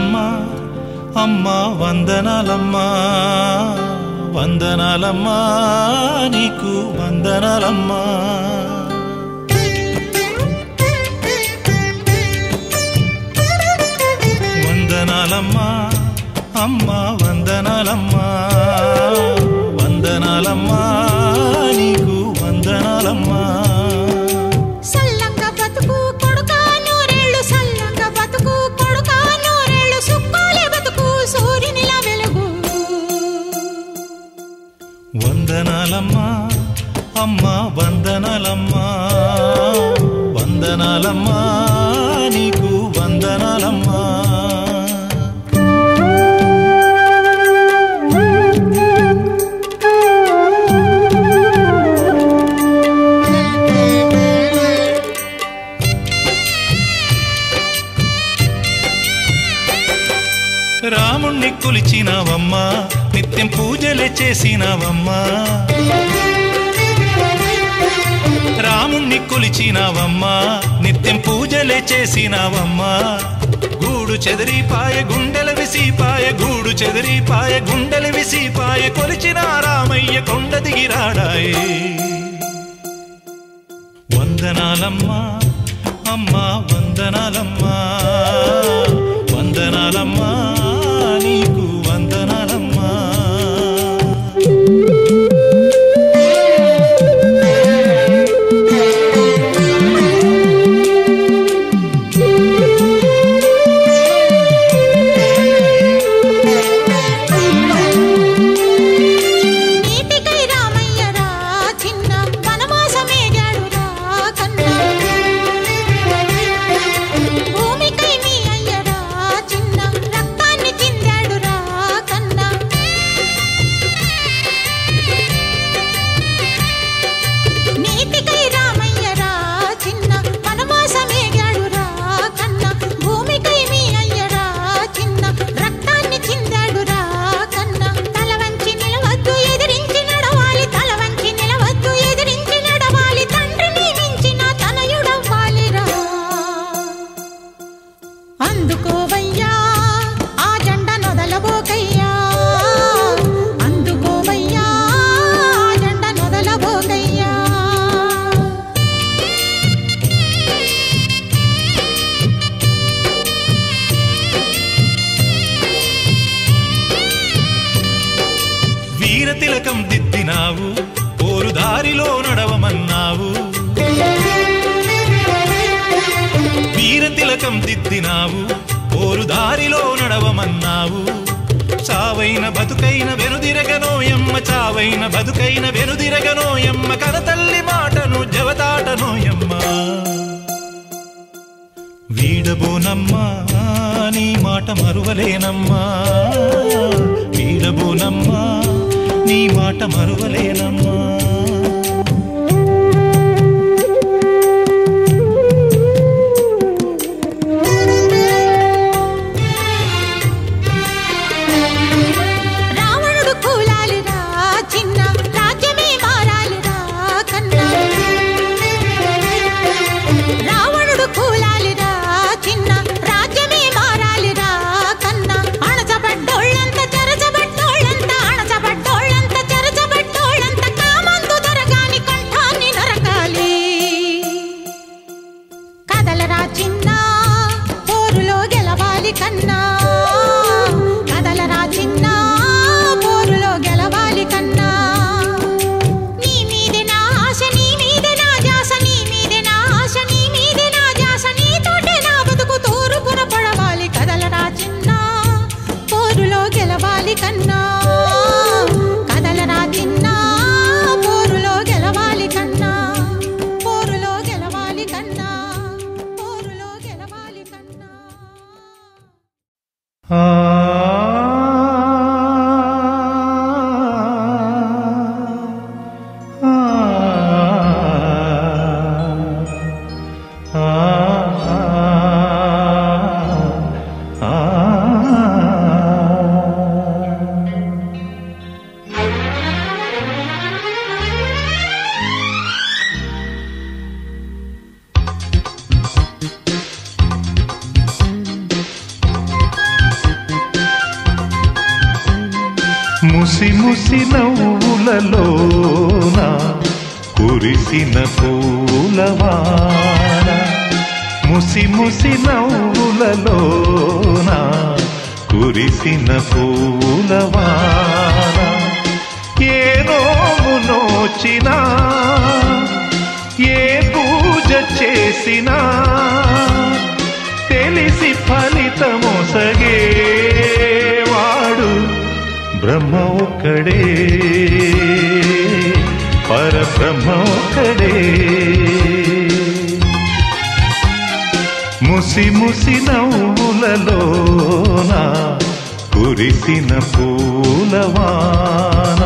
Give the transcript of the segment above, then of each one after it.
వందనాలమ్మా అమ్మా వందనాలమ్మా వందనాలమ్మా నీకు వందనాలమ్మా వందనాలమ్మా అమ్మా వందనాలమ్మా వందనాలమ్మా నీకు వందనాలమ్మా సల్లంగా బతుకు కొడుకా నూరేళ్ళు సల్లంగా బతుకు కొడుకా నూరేళ్ళు సుక్కాలే బతుకు సూర్యునిలా వెలుగు వందనాలమ్మా అమ్మా వందనాలమ్మా వందనాలమ్మా నీకు వందనాలమ్మా రాముణ్ణి కొలిచినావమ్మా నిత్యం పూజలే చేసినావమ్మా రాముణ్ణి కొలిచినావమ్మా నిత్యం పూజలే చేసినావమ్మా గూడు చెదిరిపాయ గుండెల విసిపాయ గూడు చెదిరిపాయ గుండెల విసిపాయ కొలిచిన రామయ్య కొండ దిగిరాడాయే వందనాలమ్మా అమ్మా వందనాలమ్మా వందనాలమ్మా నీకు వందనాలమ్మా నీతికై రామయ్య రా చిన్న వనవాసమేగాడు రా కన్నా భూమికై మీ అయ్య రా చిన్న రక్తాన్ని చిందాడు రా కన్నా నీతికై రామయ్య రా చిన్న వనవాసమేగాడు రా కన్నా భూమికై మీ అయ్య రా చిన్న రక్తాన్ని చిందాడు రా కన్నా తల వంచి నిలవద్దు ఎదిరించి నడవాలి తల వంచి నిలవద్దు ఎదిరించి నడవాలి తండ్రిని మించిన తనయుడవ్వాలిరా అందుకోవయ్యా ఆ జెండ నొదలబోకయ్యా అందుకోవయ్యా ఆ జెండ నొదలబోకయ్యా వీర తిలకం దిద్దినావు పోరు దారిలో నడవమన్నావు వీర తిలకం దిద్దినావు పోరు దారిలో నడవమన్నావు చావైన బతుకైన వెనుదిరగనోయమ్మ చావైన బతుకైన వెనుదిరగనోయమ్మ కనతల్లి మాటను జవతాటనోయమ్మ వీడబోనమ్మా నీ మాట మరువలేనమ్మా వీడబోనమ్మా నీ మాట మరువలేనమ్మా రావణుడు కూలాలిరా చిన్న రాజ్యమే మారాలిరా కన్నా రావణుడు కూలాలిరా చిన్న రాజ్యమే మారాలిరా కన్నా అణచబడ్డోళ్ళంత చెరచబడ్డోళ్ళంత అణచబడ్డోళ్ళంత చెరచబడ్డోళ్ళంత కామ ముసి ముసి నవ్వులలోన కురిసిన పూలవాన ముసి ముసి నవ్వులలోన కురిసిన పూలవాన ఏ నోము నోచినా ఏ పూజ చేసినా తెలిసి ఫలితమొసగేవాడు బ్రహ్మ ఒక్కడే పరబ్రహ్మ ఒక్కడే ముసి ముసి నవ్వులలోన కురిసిన పూలవాన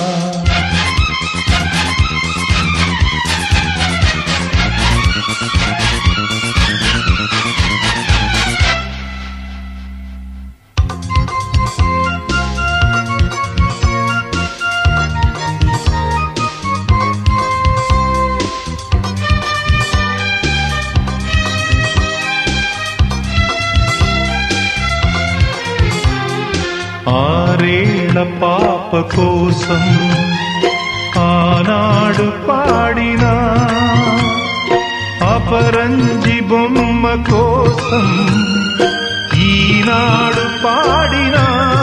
ఆరేళ్ల పాప కోసం ఆనాడు పాడిన అపరంజి బొమ్మ కోసం ఈనాడు పాడిన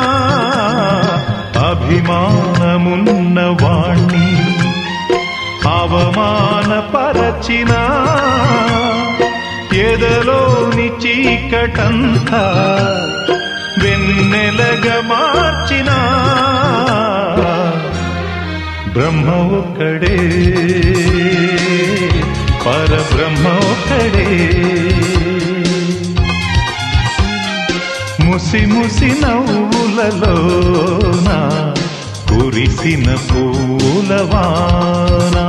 అభిమానమున్న వాణ్ణి అవమానపరచిన ఎదలోని చీకటంతా వెన్నెలగా మార్చిన బ్రహ్మ ఒక్కడే పరబ్రహ్మ ఒక్కడే ముసి ముసి నవ్వులలోన కురిసిన పూలవానా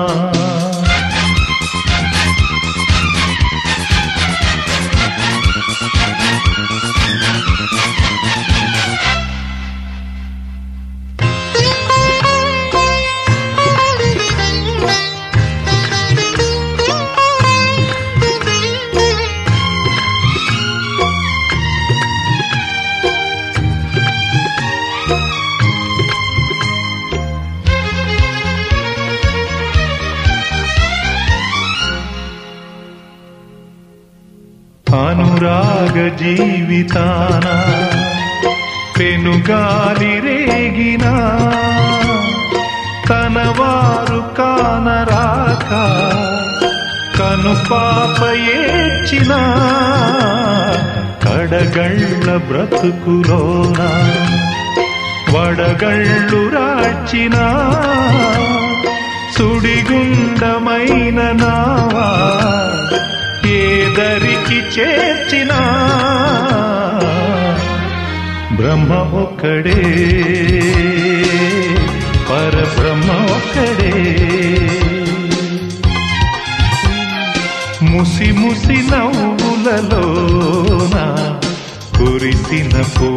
అనురాగ జీవితాన పెనుగాలి రేగిన తనవారు కానరాక కను పాప ఏడ్చిన కడగళ్ళ బ్రతుకులోన వడగళ్ళు రాచిన సుడిగుండమైన నావా ఏదరికి చేర్చిన బ్రహ్మ ఒక్కడే పరబ్రహ్మ ఒక్కడే ముసి ముసి నవ్వులలోన కురిసిన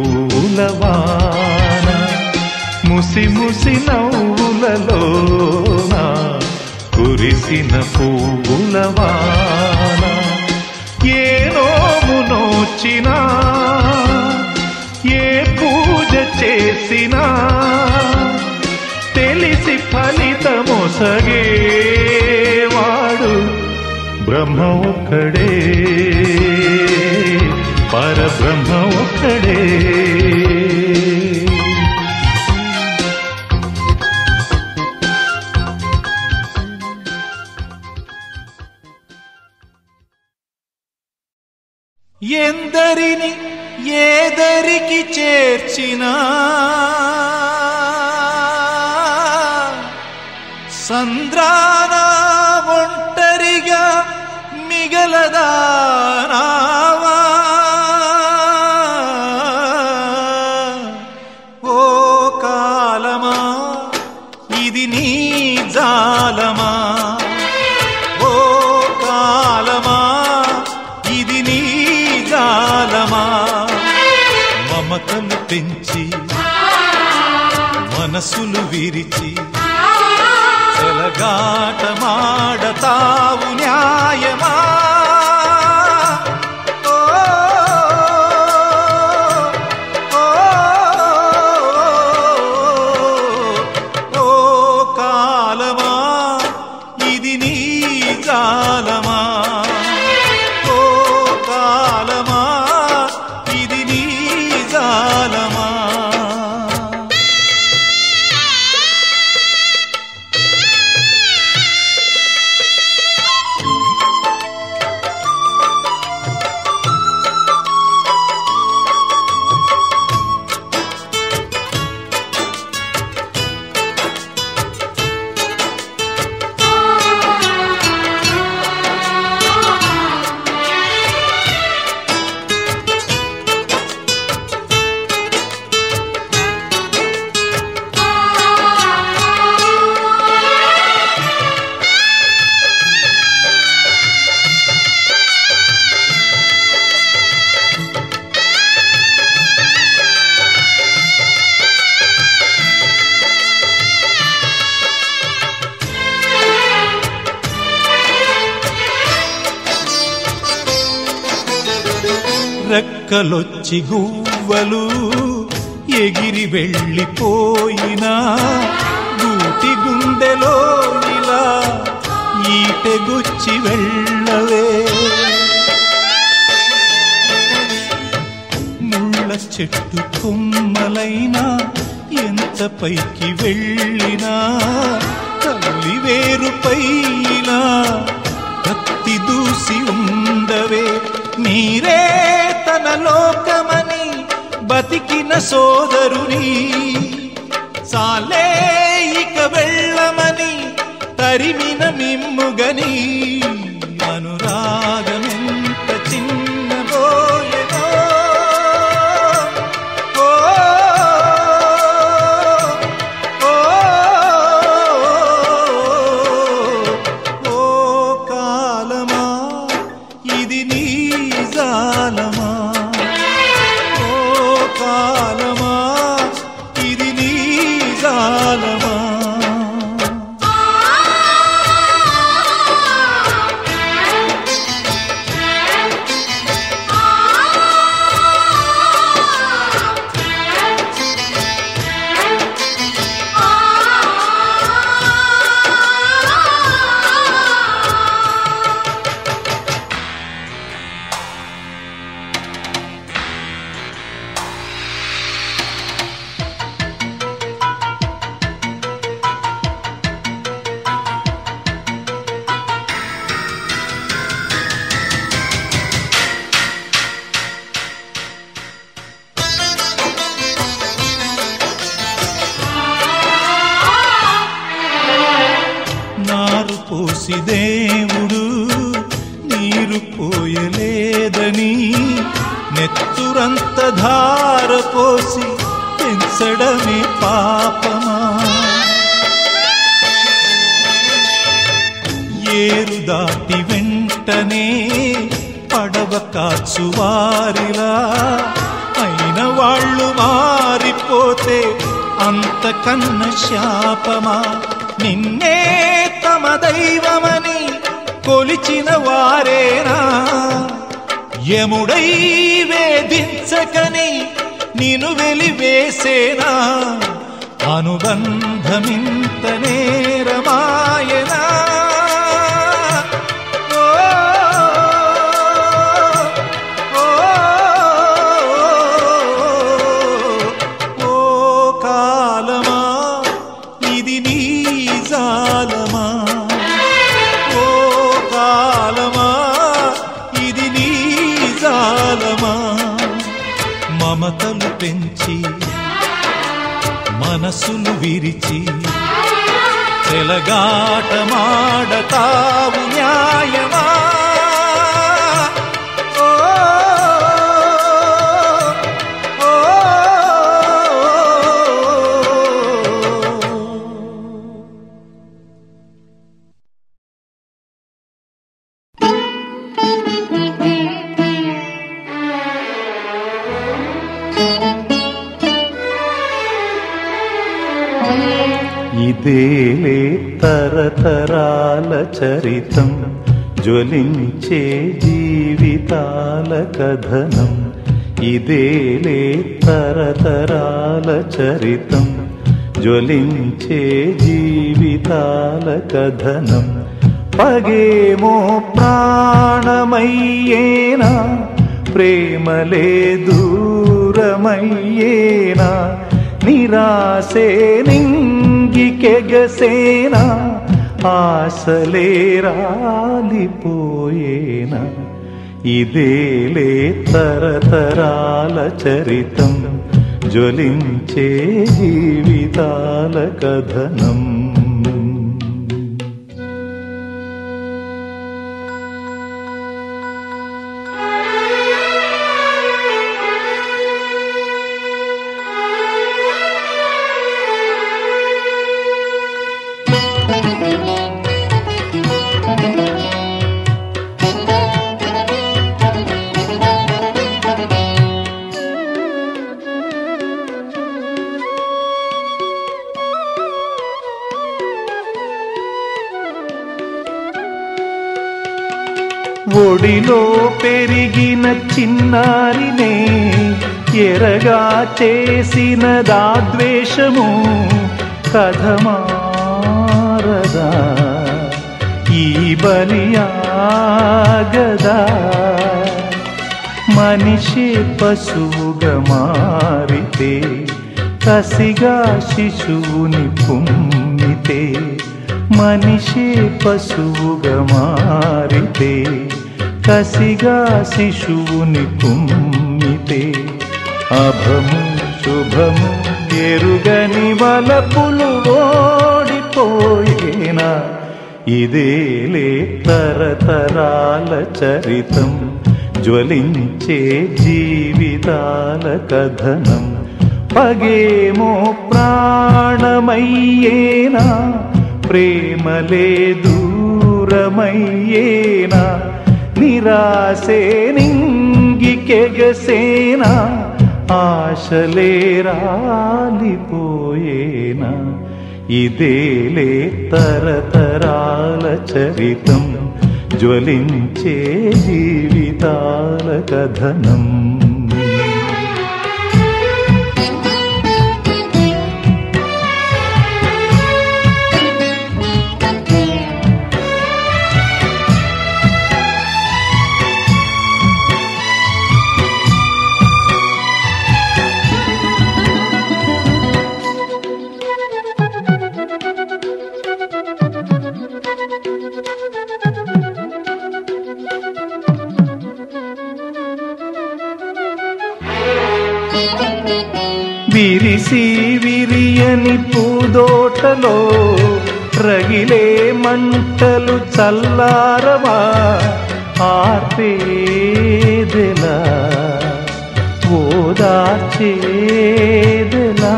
పూలవాన ముసి ముసి నవ్వులలోన కురిసిన పూలవాన ఏ నోము నోచినా ఏ పూజ చేసినా తెలిసి ఫలితమొసగేవాడు బ్రహ్మ ఒక్కడే పరబ్రహ్మ ఒక్కడే ఎందరిని ఏదరికి చేర్చినా సంద్రాన ఒంటరిగా మిగలదానావా ఓ కాలమా ఇది నీ జాలమా ఓ కాలమా ఇది నీ జాలమా మమతలు పెంచి మనసులు విరిచి చెలగాటమాడతావు న్యాయమా ఓ, ఓ, ఓ, నీ జాలమా ఓ కాలమా ఇది నీ జాలమా రెక్కలొచ్చి గువ్వలు ఎగిరి వెళ్ళిపోయినా గూటి గుండెలో ఇలా ఈటెగుచ్చి వెళ్ళవే ముళ్ళ చెట్టు కొమ్మలైనా ఎంత పైకి వెళ్ళినా తల్లి వేరుపైనా కత్తి దూసి ఉండవే మీరే తన లోకమని బతికిన సోదరుని సాలే ఇక వెళ్ళమని తరిమిన మిమ్ముగని అనురాగమెంత చిన్నబోయెనో ఓ ఓ ఓ కాలమా ఇది నీ జాలమా ఓ కాలమా ఇది నీ జాలమా నారు పోసి దేవుడు నీరు పోయలేదని నెత్తురంత ధార పోసి పెంచడమే పాపమా ఏరు దాటి వెంటనే పడవ కాచువారిలా అయిన వాళ్ళు మారిపోతే అంతకన్న శాపమా నిన్నే తమ దైవమని కొలిచిన వారేనా యముడై వేధించకని నిను వెలివేసేనా అనుబంధమింత నేరమాయనా ఓ, ఓ, ఓ కాలమా ఇది నీ జాలమా ఓ కాలమా ఇది నీ జాలమా మమతలు పెంచి మనసులు విరిచి చెలగాటమాడతావు న్యాయమా ఓ, ఓ, ఇదేలే తరతరాల చరితం జ్వలించే జీవితాల కథనం ఇదేలే తరతరాల చరితం జ్వలించే జీవితాల కథనం పగేమో ప్రాణమయ్యేనా ప్రేమలే దూరమయ్యేనా నిరాశే నింగికెగసేనా ఆశలే రాలిపోయేనా ఇదేలే తరతరాల చరితం జ్వలించే జీవితాల కథనం ఒడిలో పెరిగిన చిన్నారినే ఎరగా చేసిన దాద్వేషము కథమారదా ఈ బలియాగదా మనిషి పశువుగా మారితే కసిగా శిశువుని పుమ్మితే మనిషి పశువుగా మారితే కసిగా శిశువుని కుమ్మితే అభము శుభము ఎరుగని వలపులు ఓడిపోయేనా ఇదేలే తరతరాల చరితం జ్వలించే జీవితాల కథనం పగేమో ప్రాణమయ్యేనా ప్రేమలే దూరమయ్యేనా నిరాశే నింగికెగసేనా ఆశలే రాలిపోయేనా ఇదేలే తరతరాల చరితం జ్వలించే జీవితాల కథనం విరిసి విరియని పూదోటలో రగిలే మంటలు చల్లారవా ఆర్పేదెలా ఓదార్చేదెలా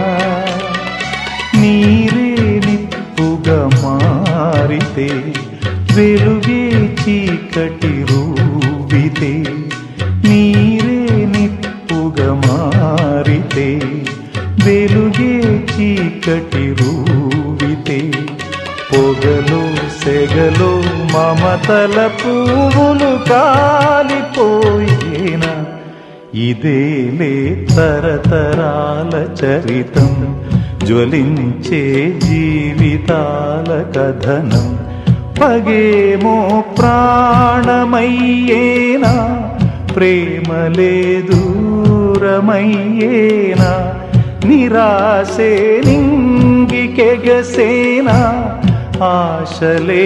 నీరే నిప్పుగా మారితే వెలుగే చీకటి రూపితే నీరే నిప్పుగా మారితే వెలుగే చీకటి రూపితే పొగలు సెగలు మమతల పువ్వులు కాలిపోయేనా ఇదేలే తరతరాల చరితం జ్వలించే జీవితాల కథనం పగేమో ప్రాణమయ్యేనా ప్రేమలే దూరమయ్యేనా నిరాశే నింగికెగసేనా ఆశలే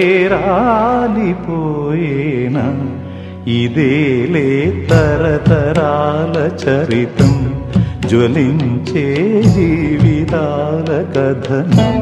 రాలిపోయేనా ఇదేలే తరతరాల చరితం జ్వలించే జీవితాల కథనం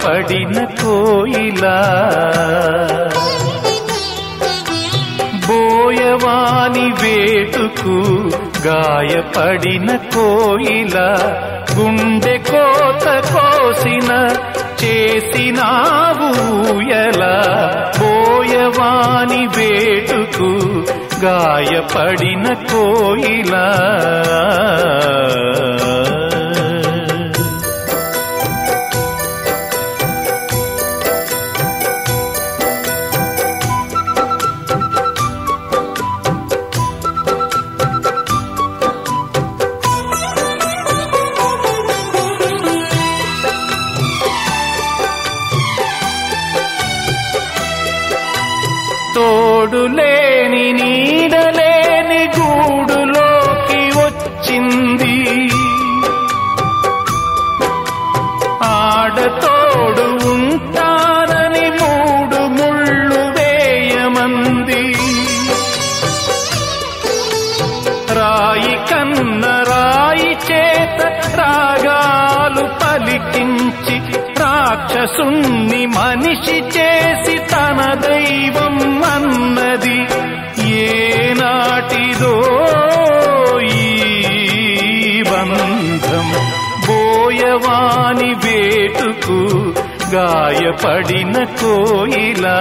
గాయపడిన కోయిలా బోయవాని వేటుకు గాయపడిన కోయిల గుండె కోత కోసిన చేసినావు ఊయల బోయవాని వేటుకు గాయపడిన కోయిలా తోడులేని నీడలేని గూడులోకి వచ్చింది ఆడతోడు ఉంటానని మూడు ముళ్ళు వేయమంది రాయి కన్న రాయి చేత రాగాలు పలికించి రాక్షసుణ్ణి మనిషి చేసి తన దైవం అన్నది ఏనాటిదో ఈ బంధం బోయవాని వేటుకు గాయపడిన కోయిలా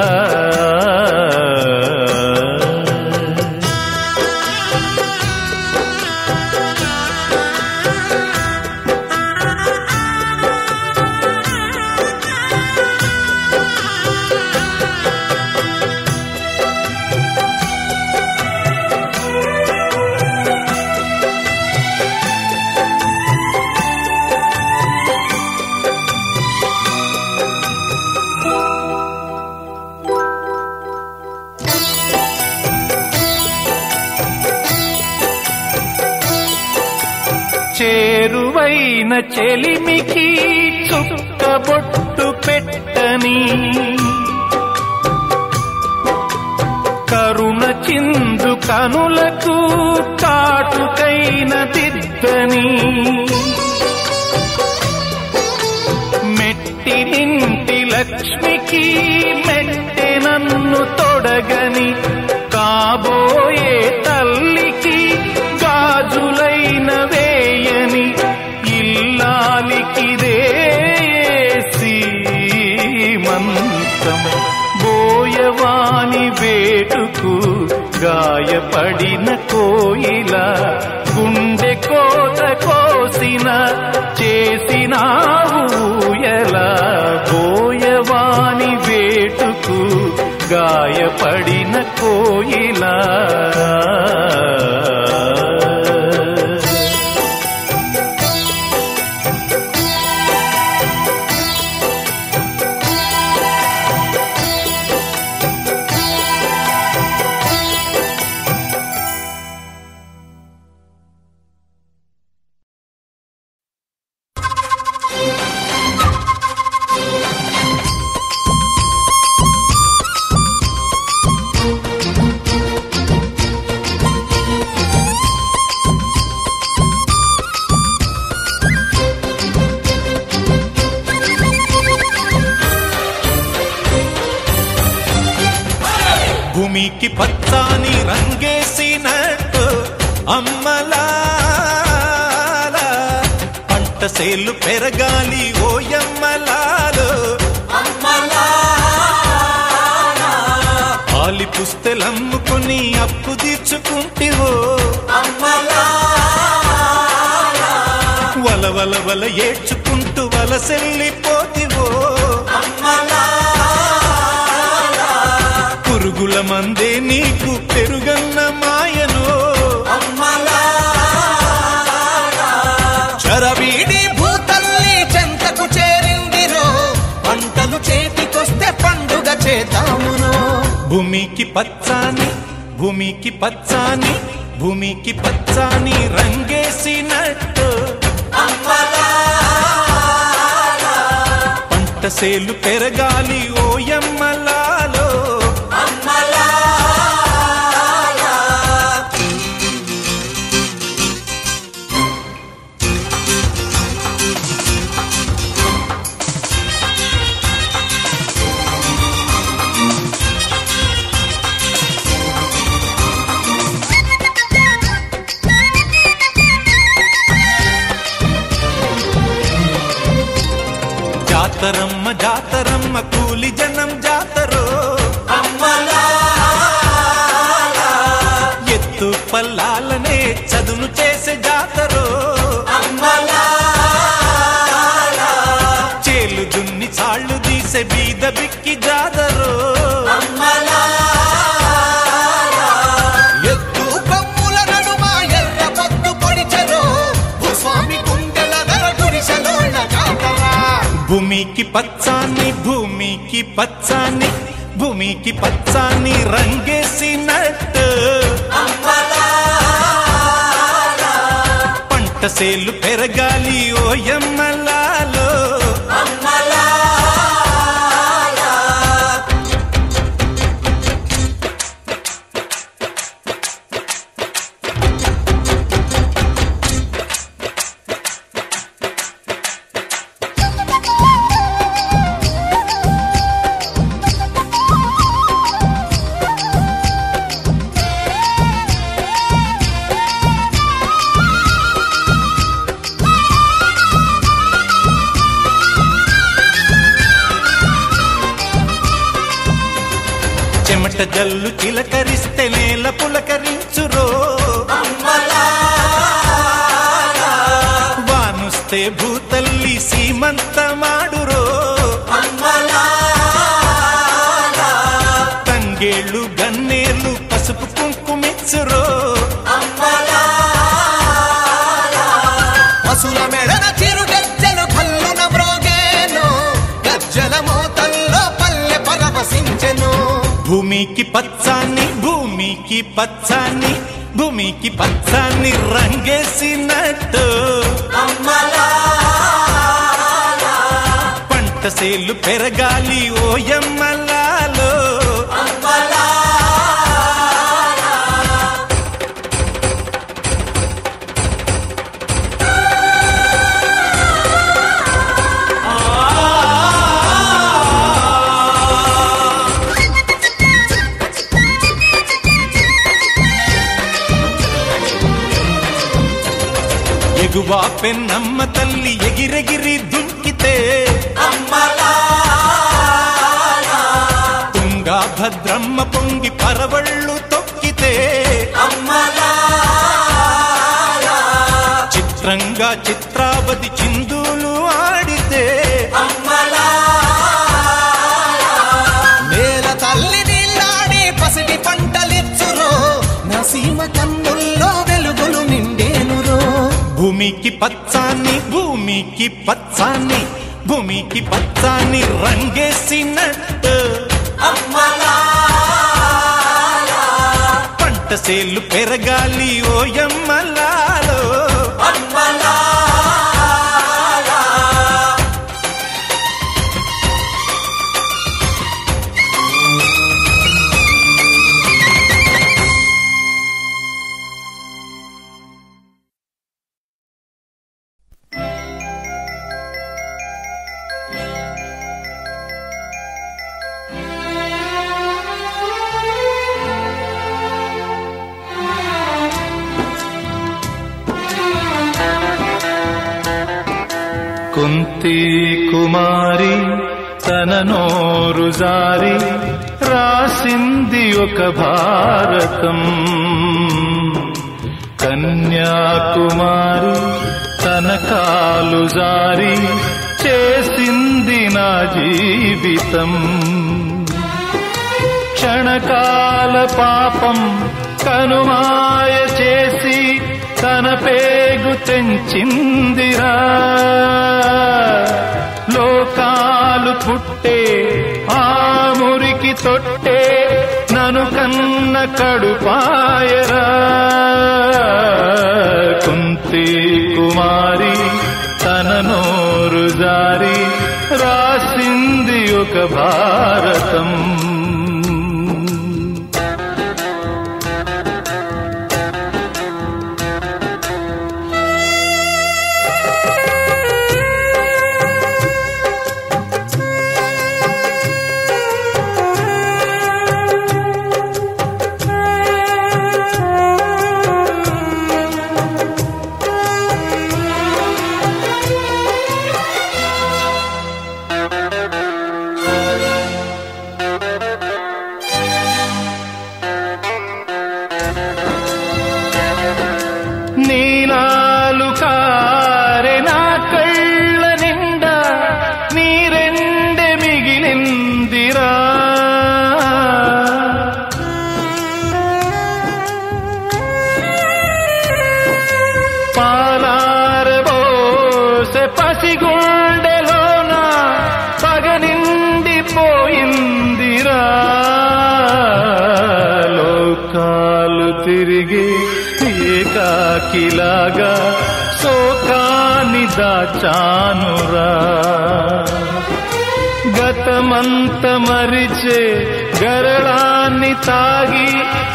చేరువైన చెలిమికి చుక్కబొట్టు పెట్టని కరుణ చిందు కనులకు కాటుకైన దిద్దని మెట్టి నింటి లక్ష్మికి మెట్టె నన్ను తొడగని కాబోయే తల్లికి గాజులైన వేయని ఇల్లాలికిదే సీమంతం బోయవాని వేటుకు గాయపడిన కోయిల గుండె కోత కోసిన చేసిన ఊయల బోయవాని వేటుకు గాయపడిన కోయిలా భూమికి పచ్చాని రంగేసినట్టు అమ్మలాల పంట సేలు పెరగాలి ఓయమ్మలాలు ఆలి పుస్తెలమ్ముకుని అప్పు తీర్చుకుంటివో వల వల వల ఏడ్చుకుంటూ వలసెల్లిపోతివో పురుగుల మందే నీకు పెరుగన్న మాయను చరవీడి భూతల్లి చెంతకు చేరిందిరో పంటలు చేతికొస్తే పండుగ చేద్దామురో భూమికి పచ్చాని భూమికి పచ్చాని భూమికి పచ్చాని రంగేసినట్టు పంట సేలు పెరగాలి ఓయమ్మలాలో జాతరమ్మ జాతరమ్మ కూలి జనం జాతరో ఎత్తు పల్లాలనే చదును చేసే జాతరో చేలు దున్ని చాళ్ళు తీసే బీద బిక్కి జాతరో ఎత్తు కొమ్ముల నడుమ ఎర్ర పొద్దు పొడిచెరో భూస్వామి గుండెల ధర గుడిసెలోన జాతరా భూమికి పచ్చాని భూమికి పచ్చాని భూమికి పచ్చాని రంగేసినట్టు పంట సేలు పెరగాలి ఓయమ్మలాలో చెమట జల్లు చిలకరిస్తే నేల పులకరించురో వానుస్తే భూతల్లి సీమంతమాడురో తంగేళ్ళు గన్నేర్లు పసుపు కుంకుమిచ్చురో పశుల మెడన చిరు గజ్జలు కల్లున మ్రోగేను గజ్జల మోతల్లో పల్లె పరవశించెను భూమికి పచ్చాని భూమికి పచ్చాని భూమికి పచ్చాని రంగేసినట్టు పంట సేలు పెరగాలి ఓయమ్మలాలో ఎగువా పెన్నమ్మ తల్లి ఎగిరెగిరి దుంకితే తుంగా భద్రమ్మ పొంగి పరవళ్ళు తొక్కితే చిత్రంగా చిత్రావతి చిందులు ఆడితే నేల తల్లి నీళ్ళాడి పసిడి పంటలిచ్చురో నసీమ కన్నుల్లో వెలుగులు నిండేనురో భూమికి పచ్చాని భూమికి పచ్చాని భూమికి పచ్చాని రంగేసినట్టు పంట సేలు పెరగాలి ఓయమ్మలాలో కుంతి కుమారి తన నోరు జారి రాసింది ఒక భారతం కన్యాకుమారి తన కాలు జారి చేసింది నా జీవితం క్షణకాల పాపం కనుమాయ చేసి తన పేగు తెంచిందిరా లోకాలు పుట్టే ఆ మురికి తొట్టే నను కన్న కడుపాయరా కుంతి కుమారి తన నోరు జారి రాసింది ఒక భారతం తిరిగి ఏకాకిలాగా శోకాన్ని దాచానురా గతమంత మరిచే గరళాన్ని తాగి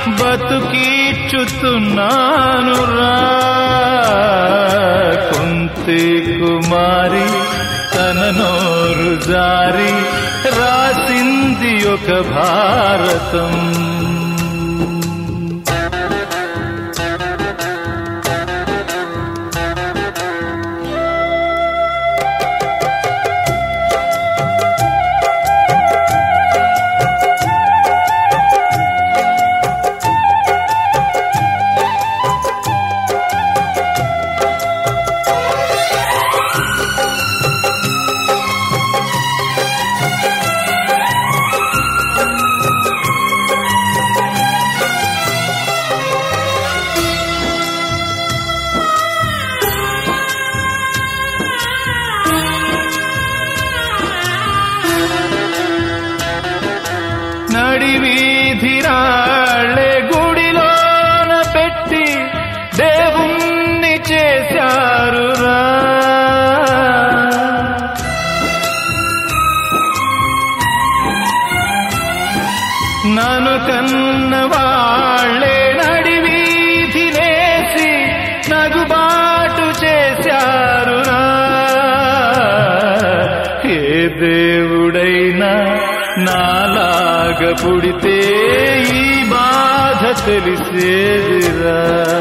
బతుకీడ్చుతున్నానురా కుంతి కుమారి తన నోరు జారి రాసింది ఒక భారతం నడి వీధిరాళ్ళే గుడిలోన పెట్టి దేవుణ్ణి చేశారురా నన్ను కన్న వాళ్ళే నడి వీధినేసి నగుబాటు చేశారురా ఏ దేవుడైనా నాలాగ పుడితే ఈ బాధ తెలిసేదిరా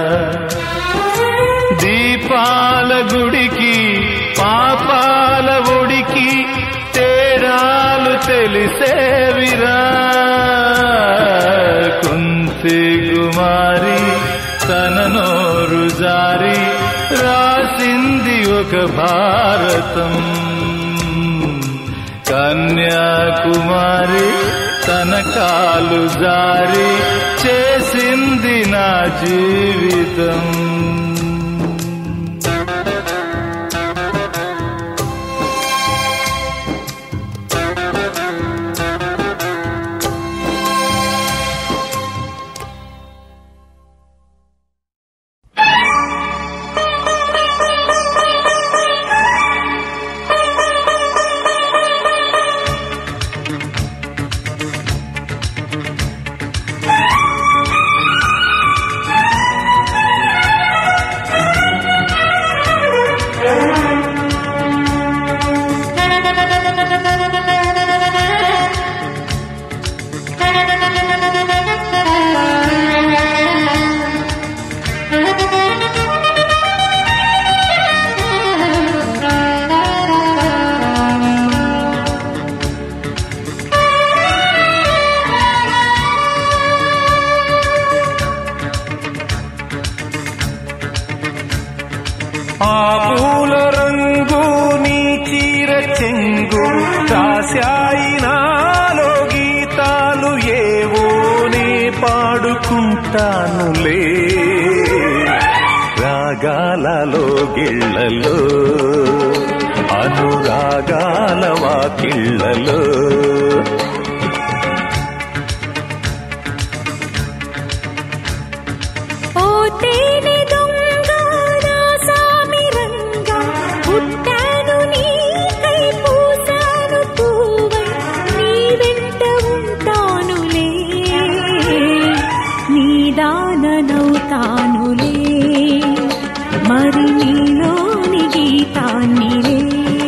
దీపాల గుడికి పాపాల ఒడికి తేడాలు తెలిసేవిరా కుంతి కుమారి తన నోరు జారి రాసింది ఒక భారతం కన్యాకుమారి తన కాలు జారి చేసింది నా జీవితం ఆ పూల రంగు నీ చీర చెంగు రాశాయి నాలో గీతాలు ఏవో నే పాడుకుంటానులే రాగాలలో గిళ్ళలో అనురాగాల వాకిళ్ళలో ఓ తేనె దొంగ నా సామి రంగ పుట్టాను నీకై పూసాను పూవై నీ వెంట ఉంటానులే నీ దాననవుతానులే మరి నీలోని గీతాన్నిలే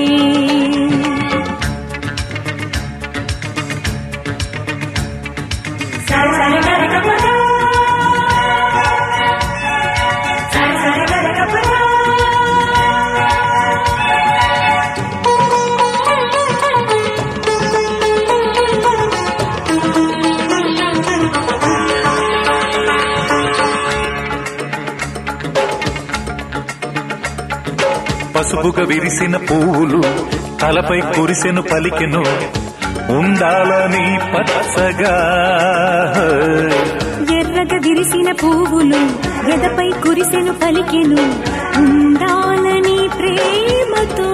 పసుపుగా విరిసిన పువ్వులు తలపై కురిసెను పలికెను ఉండాలని పచ్చగా ఎర్రగా విరిసిన పువ్వులు గదపై కురిసెను పలికెను ఉండాలని ప్రేమతో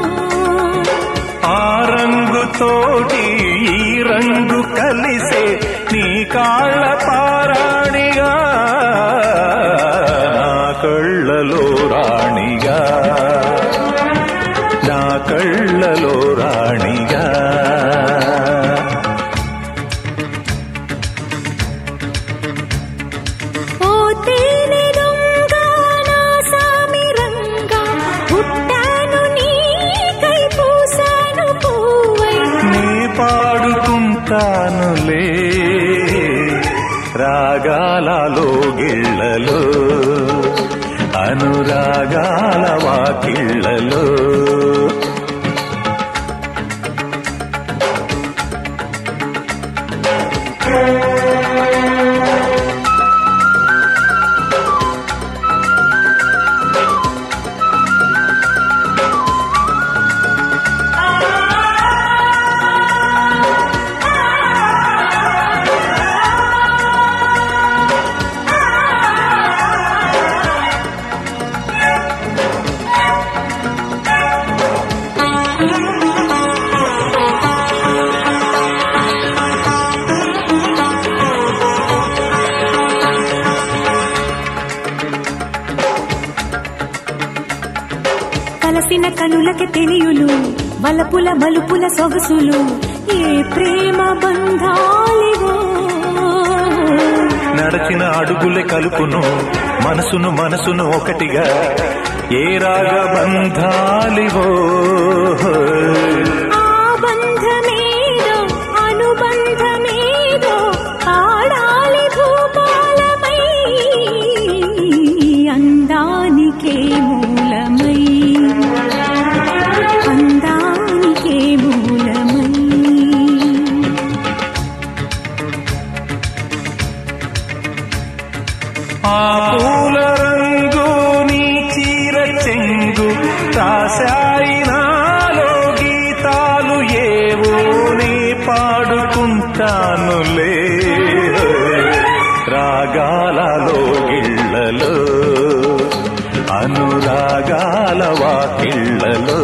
ఆ రంగుతోటి ఈ రంగు కలిసే నీ కాళ్ళ పారాణిగా తానులే రాగాలలో గిళ్ళలో అనురాగాల వాకిళ్ళలో కలసిన కనులకి తెలియును వలపుల మలుపుల సొగసులు ఏ ప్రేమ బంధాలివో నడచిన అడుగులే కలుపును మనసును మనసును ఒకటిగా ఏ రాగ బంధాలివో ఆ బంధమేదో అనుబంధమేదో ఆడాలి భూపాలమై అందానికే మూలమై అందానికే మూలమై ఆ పూల రంగు నీ చీర చెంగు రాశాయి నాలో గీతాలు ఏవో నీ పాడుకుంటానులే రాగాలలో గిళ్ళలో అనురాగాల వాకిళ్ళలో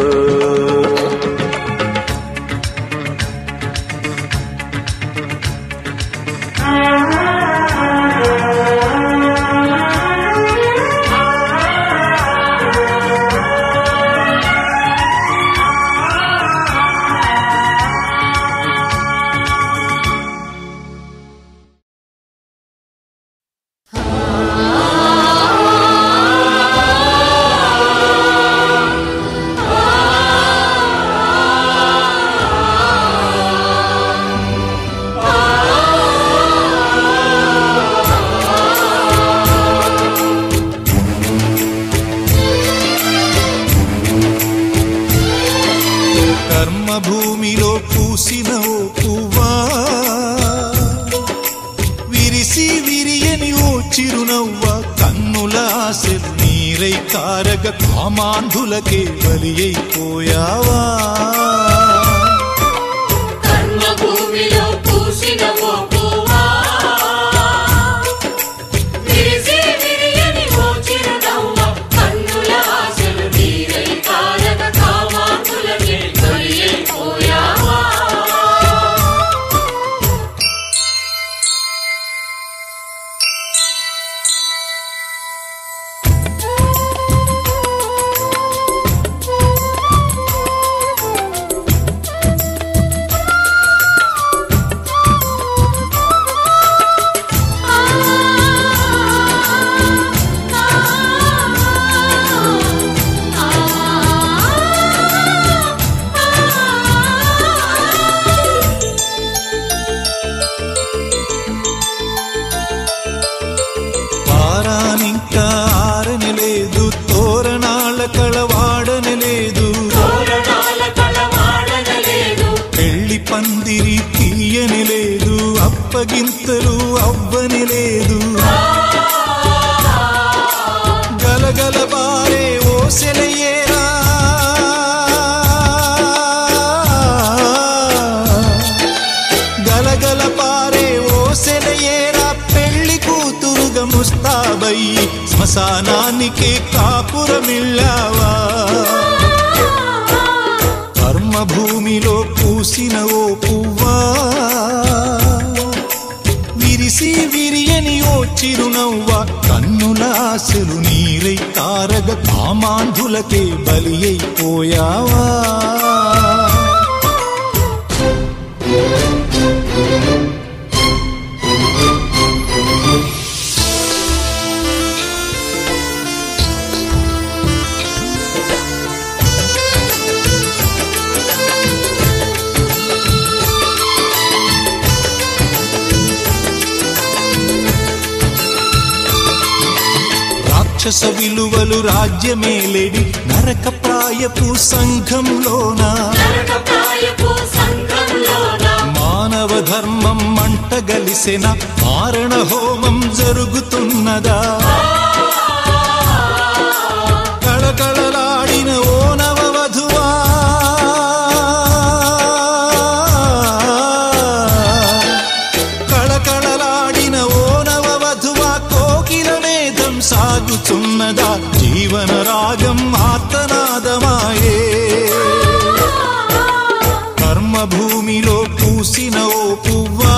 కర్మభూమిలో పూసిన ఓ పువ్వా విరిసి విరియని ఓ చిరునవ్వ కన్నుల ఆశలు నీరై కారగ కామాంధులకే బలి అయిపోయావా కర్మభూమిలో పూసిన ఓ పువ్వా, విరిసి విరియని ఓ చిరునవ్వ, కన్నుల ఆశలు నీరై కారక కామాంధులకే బలియైపోయావా. వారానింకా ఆరని లేదు తోరణాల కళవాడని లేదు తోరణాల కళవాడనలేదు, పెళ్లి పందిరి తీయని లేదు అప్పగింతలు అవ్వని లేదు గలగల బారే ఓసెలయ్యేరా గలగల పారే ఓసెలయ్యేరా పెళ్లి కూతురుగా ముస్తాబై శ్మశానానికి కాపురమిల్లావా కర్మభూమిలో పూసిన ఓ పువ్వా విరిసి విరియని ఓ చిరునవ్వ కన్నుల ఆశలు నీరై తారగ కామాంధులకే బలి అయిపోయావా రాక్షస విలువలు రాజ్యమేలేడి నరక ప్రాయపు సంఘంలోన నరకప్రాయపు సంఘంలోన మానవ ధర్మం మంటగలిసిన మారణ హోమం జరుగుతున్నదా కళకళలాడిన ఓ నవవధువా కళకళలాడిన ఓ నవవధువా కోకిల మేధం సాగుతున్నదా జీవన రాగం ఆర్తనాదమాయే కర్మభూమిలో పూసిన ఓ పువ్వా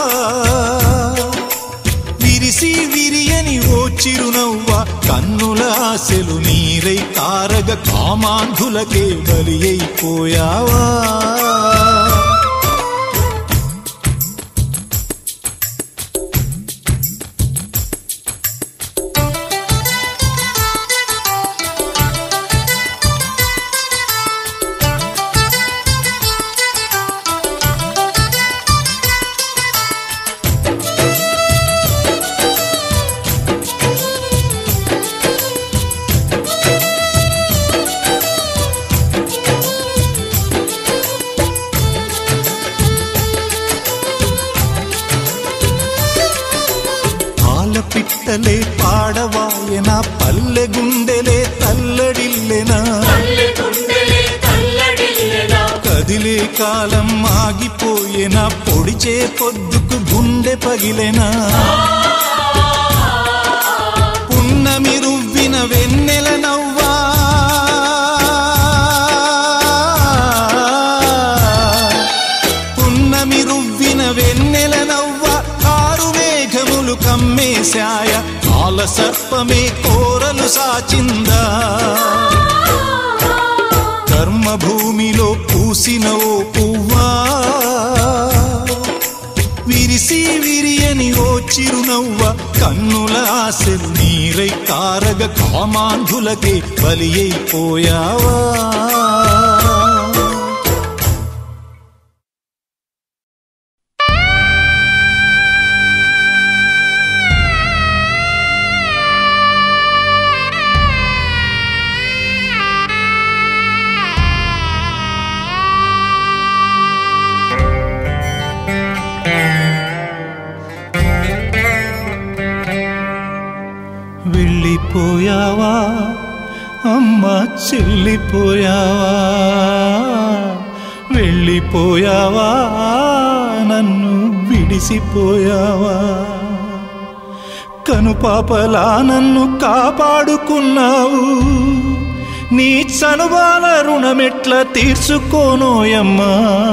విరిసి విరియని ఓ చిరునవ్వ కన్నుల ఆశలు నీరై కారగ కామాంధులకే బలి అయిపోయావా పాల పిట్టలే పాడవాయన పల్లె గుండెలే తల్లడిల్లెనా పల్లె గుండెలే తల్లడిల్లెనా కదిలే కాలం ఆగిపోయేనా పొడిచే పొద్దుకు గుండె పగిలెనా పున్నమి రువ్విన వెన్నెల నవ్వా పున్నమి రువ్విన వెన్నెల నవ్వ కారు మేఘములు కమ్మేశాయ కాల సర్పమే కోరలు సాచిందా కర్మభూమిలో పూసిన ఓ పువ్వా విరిసి విరియని ఓ చిరునవ్వ కన్నుల ఆశలు నీరై కారగ కామాంధులకే బలి అయిపోయావా వెళ్ళిపోయావా అమ్మ చెల్లిపోయావా వెళ్ళిపోయావా నన్ను విడిసిపోయావా కనుపాపలా నన్ను కాపాడుకున్నావు నీ చనుబాల రుణమెట్ల తీర్చుకోనోయమ్మా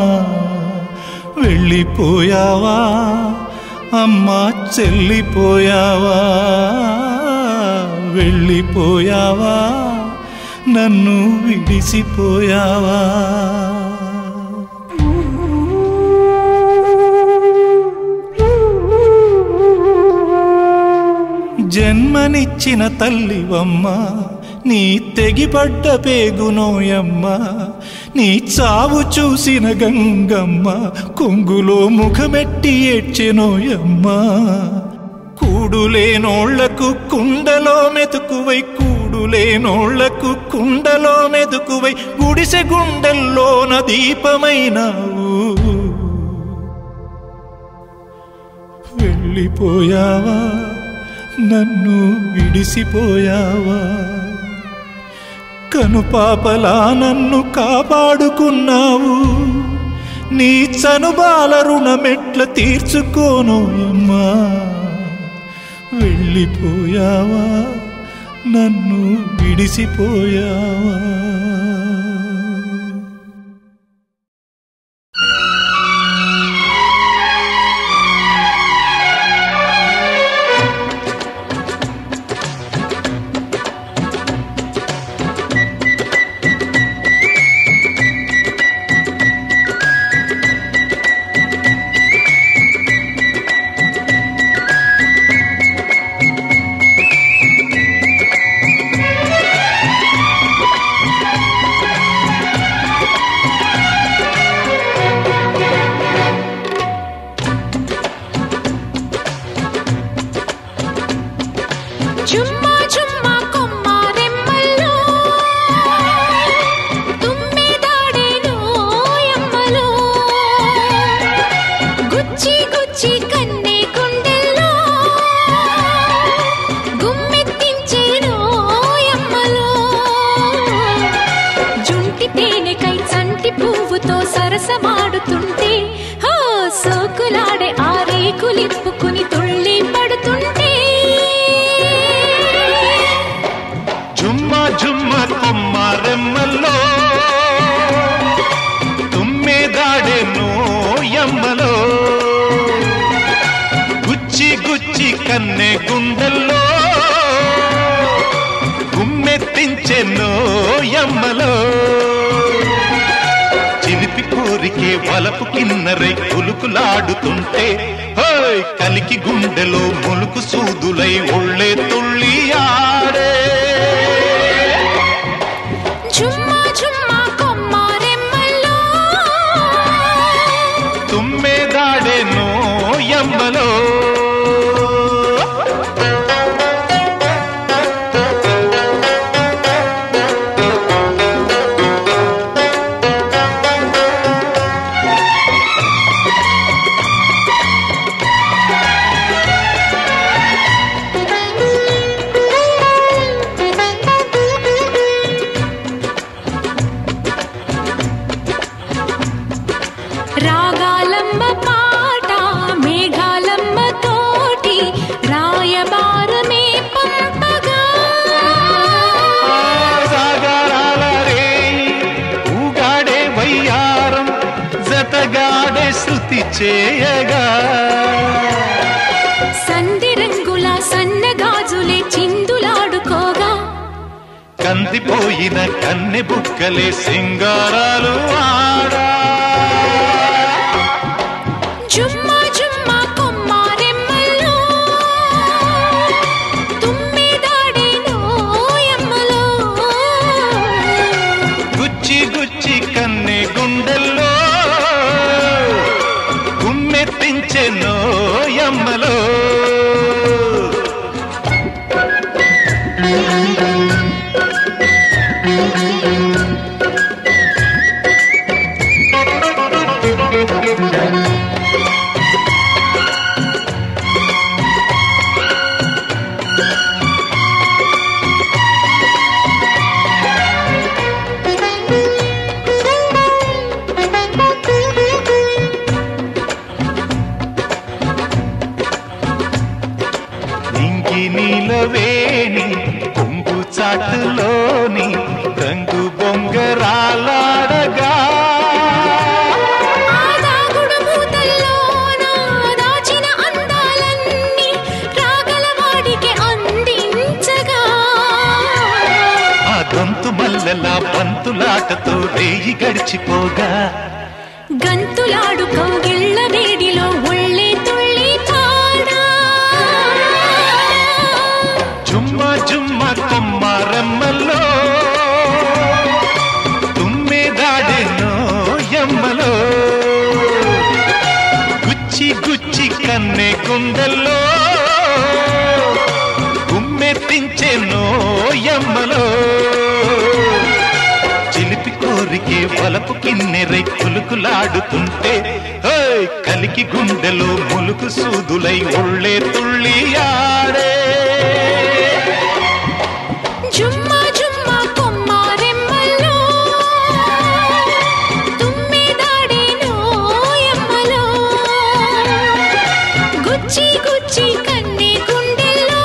వెళ్ళిపోయావా అమ్మా చెల్లిపోయావా వెళ్ళిపోయావా నన్ను విడిసిపోయావా జన్మనిచ్చిన తల్లివమ్మ నీ తెగిపడ్డ పేగునోయమ్మ నీ చావు చూసిన గంగమ్మ కొంగులో ముఖమెట్టి ఏడ్చెనోయమ్మ కూడులేనోళ్లకు కుండలో మెతుకువై కూడులేనోళ్లకు కుండలో మెతుకువై గుడిసె గుండెల్లోన దీపమైనావు వెళ్ళిపోయావా నన్ను విడిసిపోయావా కనుపాపలా నన్ను కాపాడుకున్నావు నీ చనుబాల రుణమెట్ల తీర్చుకోనోయమ్మా వెళ్ళిపోయావా నన్ను విడిసిపోయావా రేకులిప్పుకుని తుళ్ళి పడుతుంటే జుమ్మ జుమ్మ కొమ్మారెమ్మల్లో తుమ్మెదాడే నోయమ్మలో గుచ్చి గుచ్చి కన్నె గుండెల్లో గుమ్మెత్తించే నోయమ్మలో చిలిపి కోరికే వలపు కిన్నరై కులుకులాడుతుంటే హోయ్ కలికి గుండెలో ములుకు సూదులై ఒళ్ళే తుళ్ళి ఆడే ఝుమ్మా ఝుమ్మా కొమ్మారెమ్మల్లో తుమ్మెదాడే నోయమ్మలో రాగాలమ్మ పాట మేఘాలమ్మ తోటి రాయబారమే పంపగా సాగరాల రే ఊగాడే వయ్యారం జతగాడే శృతి చేయగా సంధి రంగుల సన్నగాజులే చిందులాడుకోగా కందిపోయిన కన్నె బుక్కలే సింగారాలు ఆడా జుమ్మా జుమ్మా కొమ్మారెమ్మల్లో తుమ్మిదాడే నోయమ్మలో గుచ్చి గుచ్చి కన్నె గుండెల్లో గుమ్మెత్తించే నోయమ్మలో నింగి నీలవేణి కొంగు చాటులోని రంగు బొంగరాలాడగా ఆ దాగుడు మూతల్లోన దాచిన అందాలన్నీ రాగలవాడికి అందించగా ఆ గొంతు మల్లెల బంతులాటతో రేయి గడిచిపోగా గంతులాడు కౌగిళ్ళ వేడిలో ఒళ్ళే తుళ్ళి పాడా జుమ్మ జుమ్మ కొమ్మారమ్మలో తుమ్మెదాడెనో ఎమ్మలో గుచ్చి గుచ్చి కన్నె గుండెల్లో గుమ్మెత్తించెనో ఎమ్మలో చిలిపి కోరికే వలపు కిన్నెరై కులుకులాడుతుంటే హోయ్ కలికి గుండెలో ములుకు సూదులై ఒళ్ళే తుళ్ళి ఆడే జుమ్మా జుమ్మా కొమ్మారెమ్మల్లో తుమ్మిదాడే నోయమ్మలో గుచ్చి గుచ్చి కన్నె గుండెల్లో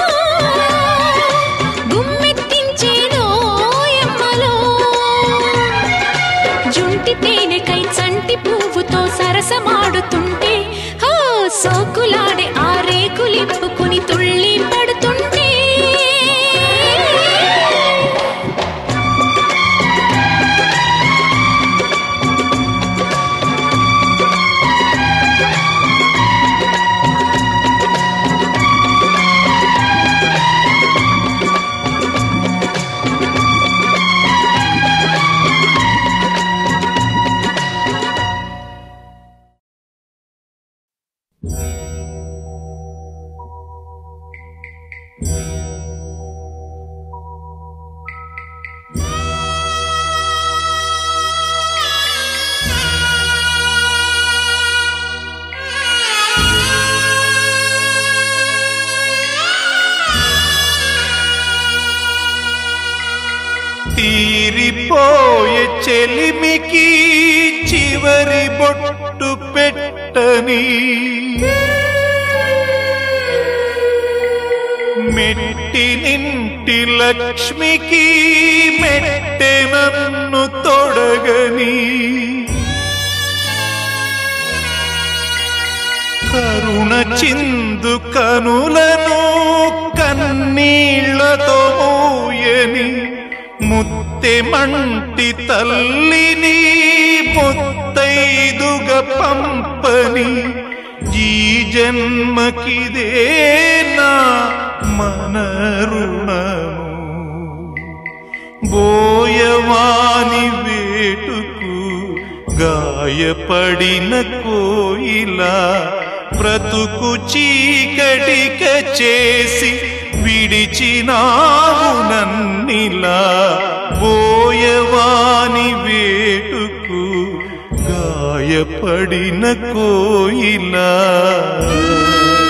గుమ్మెత్తించే నోయమ్మలో జుంటి తేనెకై చంటి పువ్వుతో సరసమాడుతుంటే హో సోకులాడే ఆ రేకులిప్పుకుని తుళ్ళి పడుతుంటే తీరిపోయే చెలిమికి చివరి బొట్టు పెట్టని మెట్టినింటి లక్ష్మికి మెట్టె నన్ను తొడగని కరుణ చిందు కనులను కన్నీళ్లతో మోయని ముత్తెమంటి తల్లిని ముత్తైదుగా పంపని ఈ జన్మకిదే నా మన రుణము బోయవాని వేటుకు గాయపడిన కోయిలా బ్రతుకు చీకటిక చేసి విడిచినావు నన్నిలా బోయవాని వేటుకు గాయపడిన కోయిలా